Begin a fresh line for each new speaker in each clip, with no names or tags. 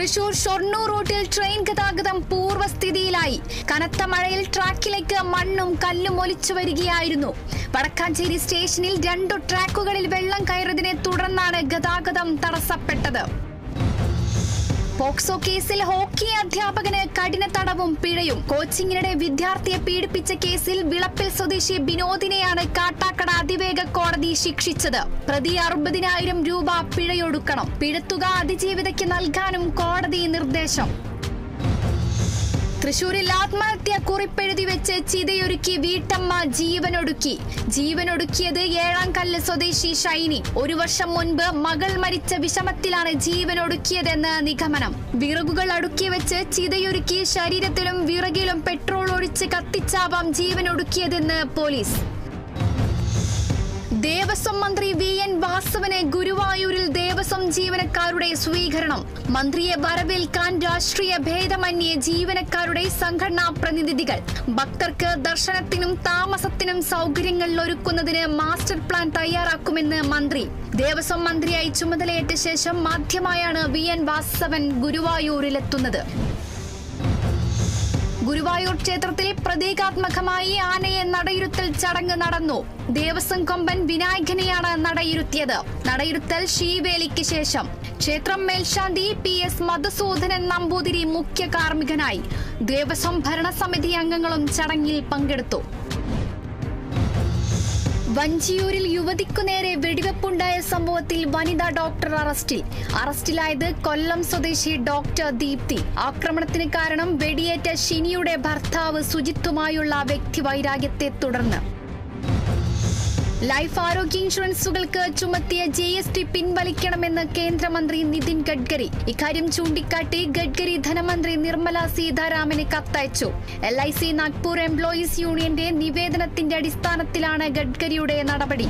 തൃശൂർ ഷൊർണൂർ റൂട്ടിൽ ട്രെയിൻ ഗതാഗതം പൂർവ്വസ്ഥിതിയിലായി കനത്ത മഴയിൽ ട്രാക്കിലേക്ക് മണ്ണും കല്ലും ഒലിച്ചു വരികയായിരുന്നു വടക്കാഞ്ചേരി സ്റ്റേഷനിൽ രണ്ടു ട്രാക്കുകളിൽ വെള്ളം കയറിയതിനെ തുടർന്നാണ് ഗതാഗതം തടസ്സപ്പെട്ടത് പോക്സോ കേസിൽ ഹോക്കി അധ്യാപകന് കഠിന തടവും പിഴയും കോച്ചിങ്ങിനിടെ വിദ്യാർത്ഥിയെ പീഡിപ്പിച്ച കേസിൽ വിളപ്പിൽ സ്വദേശി ബിനോദിനെയാണ് കാട്ടാക്കട അതിവേഗ കോടതി ശിക്ഷിച്ചത് പ്രതി അറുപതിനായിരം രൂപ പിഴയൊടുക്കണം പിഴത്തുക അതിജീവിതയ്ക്ക് നൽകാനും കോടതി നിർദ്ദേശം തൃശൂരിൽ ആത്മഹത്യ കുറിപ്പെഴുതി വെച്ച് ചിതയൊരുക്കി വീട്ടമ്മ ജീവനൊടുക്കി ജീവനൊടുക്കിയത് ഏഴാം കല്ല് സ്വദേശി ഷൈനി ഒരു വർഷം മുൻപ് മകൾ മരിച്ച വിഷമത്തിലാണ് ജീവനൊടുക്കിയതെന്ന് നിഗമനം വിറകുകൾ അടുക്കി വെച്ച് ചിതയൊരുക്കി ശരീരത്തിലും വിറകിലും പെട്രോൾ ഒഴിച്ച് കത്തിച്ചാവാം ജീവനൊടുക്കിയതെന്ന് പോലീസ് ദേവസ്വം മന്ത്രി വി എൻ വാസവന് ഗുരുവായൂരിൽ ദേവസ്വം ജീവനക്കാരുടെ സ്വീകരണം മന്ത്രിയെ വരവേൽക്കാൻ രാഷ്ട്രീയ ഭേദമന്യേ ജീവനക്കാരുടെ സംഘടനാ പ്രതിനിധികൾ ഭക്തർക്ക് ദർശനത്തിനും താമസത്തിനും സൗകര്യങ്ങൾ ഒരുക്കുന്നതിന് മാസ്റ്റർ പ്ലാൻ തയ്യാറാക്കുമെന്ന് മന്ത്രി ദേവസ്വം മന്ത്രിയായി ചുമതലയേറ്റ ശേഷം മാധ്യമായാണ് വി എൻ വാസവൻ ഗുരുവായൂരിലെത്തുന്നത് ഗുരുവായൂർ ക്ഷേത്രത്തിൽ പ്രതീകാത്മകമായി ആനയെ നടയിരുത്തൽ ചടങ്ങ് നടന്നു ദേവസ്വം കൊമ്പൻ വിനായകനെയാണ് നടയിരുത്തിയത് നടയിരുത്തൽ ശീവേലിക്ക് ശേഷം ക്ഷേത്രം മേൽശാന്തി പി എസ് മധുസൂദനൻ നമ്പൂതിരി മുഖ്യ കാർമ്മികനായി ദേവസ്വം ഭരണസമിതി അംഗങ്ങളും ചടങ്ങിൽ പങ്കെടുത്തു വഞ്ചിയൂരിൽ യുവതിക്കു നേരെ വെടിവെപ്പുണ്ടായ സംഭവത്തിൽ വനിതാ ഡോക്ടർ അറസ്റ്റിൽ അറസ്റ്റിലായത് കൊല്ലം സ്വദേശി ഡോക്ടർ ദീപ്തി ആക്രമണത്തിന് കാരണം വെടിയേറ്റ ഷിനിയുടെ ഭർത്താവ് സുജിത്തുമായുള്ള വ്യക്തിവൈരാഗ്യത്തെ തുടർന്ന് ലൈഫ് ആരോഗ്യ ഇൻഷുറൻസുകൾക്ക് ചുമത്തിയ ജി എസ് ടി പിൻവലിക്കണമെന്ന് കേന്ദ്രമന്ത്രി നിതിൻ ഗഡ്കരി ഇക്കാര്യം ചൂണ്ടിക്കാട്ടി ഗഡ്കരി ധനമന്ത്രി നിർമ്മല സീതാരാമന് കത്തയച്ചു L I C Nagpur employees യൂണിയന്റെ നിവേദനത്തിന്റെ അടിസ്ഥാനത്തിലാണ് ഗഡ്കരിയുടെ നടപടി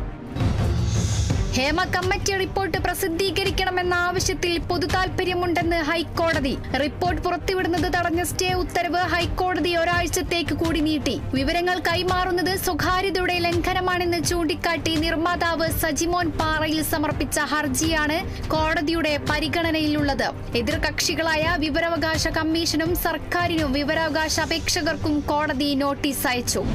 ഹേമ കമ്മിറ്റി റിപ്പോർട്ട് പ്രസിദ്ധീകരിക്കണമെന്ന ആവശ്യത്തിൽ പൊതുതാൽപര്യമുണ്ടെന്ന് ഹൈക്കോടതി റിപ്പോർട്ട് പുറത്തുവിടുന്നത് തടഞ്ഞ സ്റ്റേ ഉത്തരവ് ഹൈക്കോടതി ഒരാഴ്ചത്തേക്ക് കൂടി നീട്ടി വിവരങ്ങൾ കൈമാറുന്നത് സ്വകാര്യതയുടെ ലംഘനമാണെന്ന് ചൂണ്ടിക്കാട്ടി നിർമ്മാതാവ് സജിമോൻ പാറയിൽ സമർപ്പിച്ച ഹർജിയാണ് കോടതിയുടെ പരിഗണനയിലുള്ളത് എതിർകക്ഷികളായ വിവരാവകാശ കമ്മീഷനും സർക്കാരിനും വിവരാവകാശ അപേക്ഷകർക്കും കോടതി നോട്ടീസ് അയച്ചു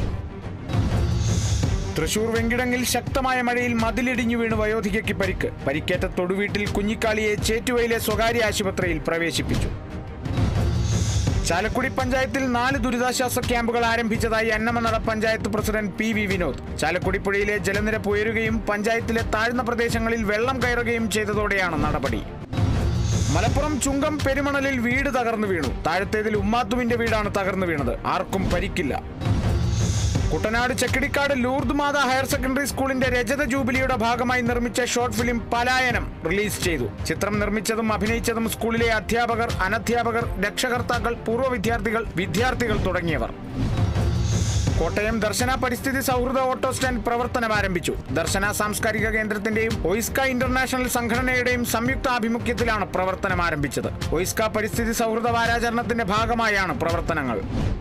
തൃശൂർ വെങ്കിടങ്ങിൽ ശക്തമായ മഴയിൽ മതിലിടിഞ്ഞു വീണ് വയോധികയ്ക്ക് പരിക്ക് പരിക്കേറ്റ തൊടുവീട്ടിൽ കുഞ്ഞിക്കാളിയെ ചേറ്റുവയിലെ സ്വകാര്യ ആശുപത്രിയിൽ പ്രവേശിപ്പിച്ചു ചാലക്കുടി പഞ്ചായത്തിൽ നാല് ദുരിതാശ്വാസ ക്യാമ്പുകൾ ആരംഭിച്ചതായി Annamanada panchayat president P V Vinod Chalakudy പുഴയിലെ ജലനിരപ്പ് ഉയരുകയും പഞ്ചായത്തിലെ താഴ്ന്ന പ്രദേശങ്ങളിൽ വെള്ളം കയറുകയും ചെയ്തതോടെയാണ് നടപടി മലപ്പുറം ചുങ്കം പെരുമണലിൽ വീട് തകർന്നു വീണു താഴത്തേതിൽ ഉമ്മാത്തുവിന്റെ വീടാണ് തകർന്നു വീണത് ആർക്കും പരിക്കില്ല Kuttanad Chekkidikkad Lourdes Matha higher secondary സ്കൂളിന്റെ രജത ജൂബിലിയുടെ ഭാഗമായി നിർമ്മിച്ച ഷോർട്ട് ഫിലിം പലായനം റിലീസ് ചെയ്തു ചിത്രം നിർമ്മിച്ചതും അഭിനയിച്ചതും സ്കൂളിലെ അധ്യാപകർ അനധ്യാപകർ രക്ഷകർത്താക്കൾ പൂർവ്വ വിദ്യാർത്ഥികൾ വിദ്യാർത്ഥികൾ തുടങ്ങിയവർ കോട്ടയം ദർശന പരിസ്ഥിതി സൗഹൃദ ഓട്ടോ സ്റ്റാൻഡ് പ്രവർത്തനം ആരംഭിച്ചു ദർശന സാംസ്കാരിക കേന്ദ്രത്തിന്റെയും ഒയിസ്ക ഇന്റർനാഷണൽ സംഘടനയുടെയും സംയുക്ത ആഭിമുഖ്യത്തിലാണ് പ്രവർത്തനം ആരംഭിച്ചത് ഒയിസ്ക പരിസ്ഥിതി സൗഹൃദ വാരാചരണത്തിന്റെ ഭാഗമായാണ് പ്രവർത്തനങ്ങൾ